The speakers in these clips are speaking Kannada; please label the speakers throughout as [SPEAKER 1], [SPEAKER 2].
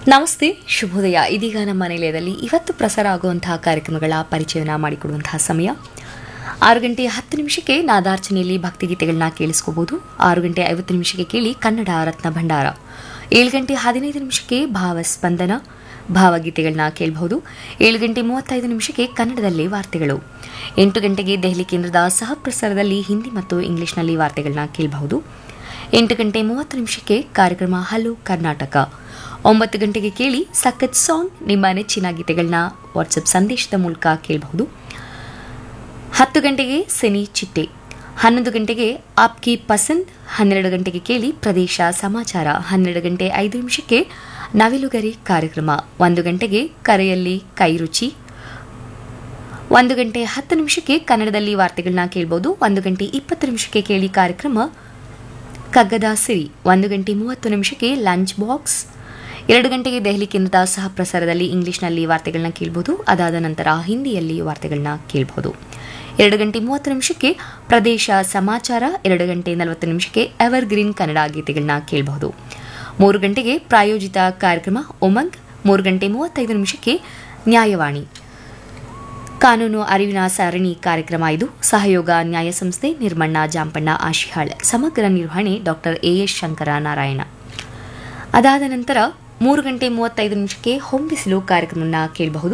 [SPEAKER 1] ನಮಸ್ತೆ ಶುಭೋದಯ ಇದೀಗ ನಮ್ಮ ನಿಲಯದಲ್ಲಿ ಇವತ್ತು ಪ್ರಸಾರ ಆಗುವಂತಹ ಕಾರ್ಯಕ್ರಮಗಳ ಪರಿಚಯನ ಮಾಡಿಕೊಡುವಂತಹ ಸಮಯ ಆರು ಗಂಟೆ ಹತ್ತು ನಿಮಿಷಕ್ಕೆ ನಾದಾರ್ಚನೆಯಲ್ಲಿ ಭಕ್ತಿಗೀತೆಗಳನ್ನ ಕೇಳಿಸ್ಕೋಬಹುದು ಆರು ಗಂಟೆ ಐವತ್ತು ನಿಮಿಷಕ್ಕೆ ಕೇಳಿ ಕನ್ನಡ ರತ್ನ ಭಂಡಾರ ಏಳು ಗಂಟೆ ಹದಿನೈದು ನಿಮಿಷಕ್ಕೆ ಭಾವಸ್ಪಂದನ ಭಾವಗೀತೆಗಳನ್ನ ಕೇಳಬಹುದು ಏಳು ಗಂಟೆ ಮೂವತ್ತೈದು ನಿಮಿಷಕ್ಕೆ ಕನ್ನಡದಲ್ಲಿ ವಾರ್ತೆಗಳು ಎಂಟು ಗಂಟೆಗೆ ದೆಹಲಿ ಕೇಂದ್ರದ ಸಹ ಪ್ರಸಾರದಲ್ಲಿ ಹಿಂದಿ ಮತ್ತು ಇಂಗ್ಲಿಷ್ನಲ್ಲಿ ವಾರ್ತೆಗಳನ್ನ ಕೇಳಬಹುದು ಎಂಟು ಗಂಟೆ ಮೂವತ್ತು ನಿಮಿಷಕ್ಕೆ ಕಾರ್ಯಕ್ರಮ ಹಲೋ ಕರ್ನಾಟಕ ಒಂಬತ್ತು ಗಂಟೆಗೆ ಕೇಳಿ ಸಖತ್ ಸಾಂಗ್ ನಿಮ್ಮ ನೆಚ್ಚಿನ ಗೀತೆಗಳನ್ನ ವಾಟ್ಸಪ್ ಸಂದೇಶದ ಮೂಲಕ ಕೇಳಬಹುದು ಹತ್ತು ಗಂಟೆಗೆ ಸಿನಿ ಚಿಟ್ಟೆ ಹನ್ನೊಂದು ಗಂಟೆಗೆ ಆಪ್ಕಿ ಪಸಂದ್ ಹನ್ನೆರಡು ಗಂಟೆಗೆ ಕೇಳಿ ಪ್ರದೇಶ ಸಮಾಚಾರ ಹನ್ನೆರಡು ಗಂಟೆ ಐದು ನಿಮಿಷಕ್ಕೆ ನವಿಲುಗರಿ ಕಾರ್ಯಕ್ರಮ ಒಂದು ಗಂಟೆಗೆ ಕರೆಯಲ್ಲಿ ಕೈರುಚಿ ಒಂದು ಗಂಟೆ ಹತ್ತು ನಿಮಿಷಕ್ಕೆ ಕನ್ನಡದಲ್ಲಿ ವಾರ್ತೆಗಳನ್ನ ಕೇಳಬಹುದು ಒಂದು ಗಂಟೆ ಇಪ್ಪತ್ತು ನಿಮಿಷಕ್ಕೆ ಕೇಳಿ ಕಾರ್ಯಕ್ರಮ ಕಗ್ಗದ ಸಿರಿ ಒಂದು ಗಂಟೆ ಮೂವತ್ತು ನಿಮಿಷಕ್ಕೆ ಲಂಚ್ ಬಾಕ್ಸ್ ಎರಡು ಗಂಟೆಗೆ ದೆಹಲಿ ಕೇಂದ್ರದ ಸಹ ಪ್ರಸಾರದಲ್ಲಿ ಇಂಗ್ಲಿಷ್ನಲ್ಲಿ ವಾರ್ತೆಗಳನ್ನ ಕೇಳಬಹುದು ಅದಾದ ನಂತರ ಹಿಂದಿಯಲ್ಲಿ ವಾರ್ತೆಗಳನ್ನ ಕೇಳಬಹುದು ಎರಡು ಗಂಟೆ ಮೂವತ್ತು ನಿಮಿಷಕ್ಕೆ ಪ್ರದೇಶ ಸಮಾಚಾರ ಎರಡು ಗಂಟೆ ನಲವತ್ತು ನಿಮಿಷಕ್ಕೆ ಎವರ್ ಗ್ರೀನ್ ಕನ್ನಡ ಗೀತೆಗಳನ್ನ ಕೇಳಬಹುದು ಮೂರು ಗಂಟೆಗೆ ಪ್ರಾಯೋಜಿತ ಕಾರ್ಯಕ್ರಮ ಉಮಂಗ್ ಮೂರು ಗಂಟೆ ಮೂವತ್ತೈದು ನಿಮಿಷಕ್ಕೆ ನ್ಯಾಯವಾಣಿ ಕಾನೂನು ಅರಿವಿನ ಸರಣಿ ಕಾರ್ಯಕ್ರಮ ಇದು ಸಹಯೋಗ ನ್ಯಾಯ ಸಂಸ್ಥೆ ನಿರ್ಮಣ್ಣ ಜಾಂಪಣ್ಣ ಆಶಿಹಾಳ್ ಸಮಗ್ರ ನಿರ್ವಹಣೆ ಡಾಕ್ಟರ್ ಎಎಸ್ ಶಂಕರ ನಾರಾಯಣ ಅದಾದ ನಂತರ ಮೂರು ಗಂಟೆ ಮೂವತ್ತೈದು ನಿಮಿಷಕ್ಕೆ ಹೊಂಬಿಸಿಲು ಕಾರ್ಯಕ್ರಮವನ್ನು ಕೇಳಬಹುದು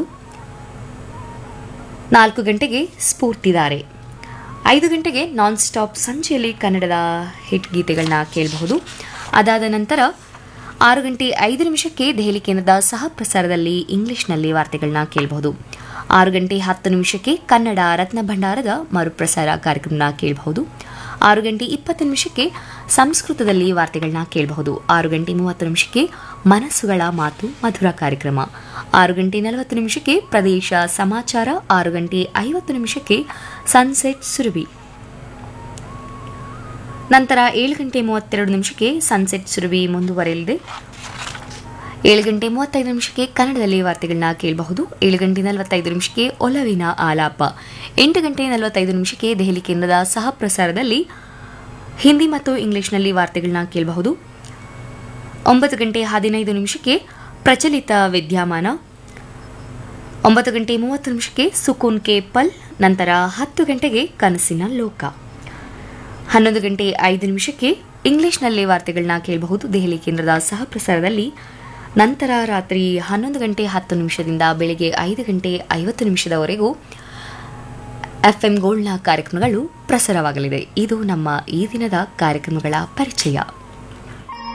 [SPEAKER 1] ನಾಲ್ಕು ಗಂಟೆಗೆ ಸ್ಫೂರ್ತಿದಾರೆ ಐದು ಗಂಟೆಗೆ ನಾನ್ ಸ್ಟಾಪ್ ಸಂಜೆಯಲ್ಲಿ ಕನ್ನಡದ ಹಿಟ್ ಗೀತೆಗಳನ್ನ ಕೇಳಬಹುದು ಅದಾದ ನಂತರ ಆರು ಗಂಟೆ ಐದು ನಿಮಿಷಕ್ಕೆ ದೆಹಲಿ ಕೇಂದ್ರದ ಸಹ ಪ್ರಸಾರದಲ್ಲಿ ಇಂಗ್ಲಿಷ್ನಲ್ಲಿ ವಾರ್ತೆಗಳನ್ನ ಕೇಳಬಹುದು ಆರು ಗಂಟೆ ಹತ್ತು ನಿಮಿಷಕ್ಕೆ ಕನ್ನಡ ರತ್ನ ಭಂಡಾರದ ಮರುಪ್ರಸಾರ ಕಾರ್ಯಕ್ರಮನ ಕೇಳಬಹುದು ಆರು ಗಂಟೆ ಇಪ್ಪತ್ತು ನಿಮಿಷಕ್ಕೆ ಸಂಸ್ಕೃತದಲ್ಲಿ ವಾರ್ತೆಗಳನ್ನ ಕೇಳಬಹುದು ಆರು ಗಂಟೆ ಮೂವತ್ತು ನಿಮಿಷಕ್ಕೆ ಮನಸ್ಸುಗಳ ಮಾತು ಮಧುರ ಕಾರ್ಯಕ್ರಮ ಆರು ಗಂಟೆ ನಲವತ್ತು ನಿಮಿಷಕ್ಕೆ ಪ್ರದೇಶ ಸಮಾಚಾರ ಆರು ಗಂಟೆ ಐವತ್ತು ನಿಮಿಷಕ್ಕೆ ಸನ್ಸೆಟ್ ಸುರಭಿ ನಂತರ ಏಳು ಗಂಟೆ ಮೂವತ್ತೆರಡು ನಿಮಿಷಕ್ಕೆ ಸನ್ಸೆಟ್ ಸುರಭಿ ಮುಂದುವರೆಯಲಿದೆ ಏಳು ಗಂಟೆ ಮೂವತ್ತೈದು ನಿಮಿಷಕ್ಕೆ ಕನ್ನಡದಲ್ಲಿ ವಾರ್ತೆಗಳನ್ನ ಕೇಳಬಹುದು ಏಳು ಗಂಟೆ ನಲವತ್ತೈದು ನಿಮಿಷಕ್ಕೆ ಒಲವಿನ ಆಲಾಪ ಎಂಟು ಗಂಟೆ ನಲವತ್ತೈದು ನಿಮಿಷಕ್ಕೆ ದೆಹಲಿ ಕೇಂದ್ರದ ಸಹ ಪ್ರಸಾರದಲ್ಲಿ ಹಿಂದಿ ಮತ್ತು ಇಂಗ್ಲಿಷ್ನಲ್ಲಿ ವಾರ್ತೆಗಳನ್ನ ಕೇಳಬಹುದು ಒಂಬತ್ತು ಗಂಟೆ ಹದಿನೈದು ನಿಮಿಷಕ್ಕೆ ಪ್ರಚಲಿತ ವಿದ್ಯಮಾನ ಒಂಬತ್ತು ಗಂಟೆ ಮೂವತ್ತು ನಿಮಿಷಕ್ಕೆ ಸುಕೂನ್ ಕೆ ಪಲ್ ನಂತರ ಹತ್ತು ಗಂಟೆಗೆ ಕನಸಿನ ಲೋಕ ಹನ್ನೊಂದು ಗಂಟೆ ಐದು ನಿಮಿಷಕ್ಕೆ ಇಂಗ್ಲಿಷ್ನಲ್ಲಿ ವಾರ್ತೆಗಳನ್ನ ಕೇಳಬಹುದು ದೆಹಲಿ ಕೇಂದ್ರದ ಸಹ ಪ್ರಸಾರದಲ್ಲಿ ನಂತರ ರಾತ್ರಿ ಹನ್ನೊಂದು ಗಂಟೆ ಹತ್ತು ನಿಮಿಷದಿಂದ ಬೆಳಗ್ಗೆ ಐದು ಗಂಟೆ ಐವತ್ತು ನಿಮಿಷದವರೆಗೂ ಎಫ್ಎಂ ಗೋಲ್ಡ್ನ ಕಾರ್ಯಕ್ರಮಗಳು ಪ್ರಸಾರವಾಗಲಿದೆ ಇದು ನಮ್ಮ ಈ ದಿನದ ಕಾರ್ಯಕ್ರಮಗಳ ಪರಿಚಯ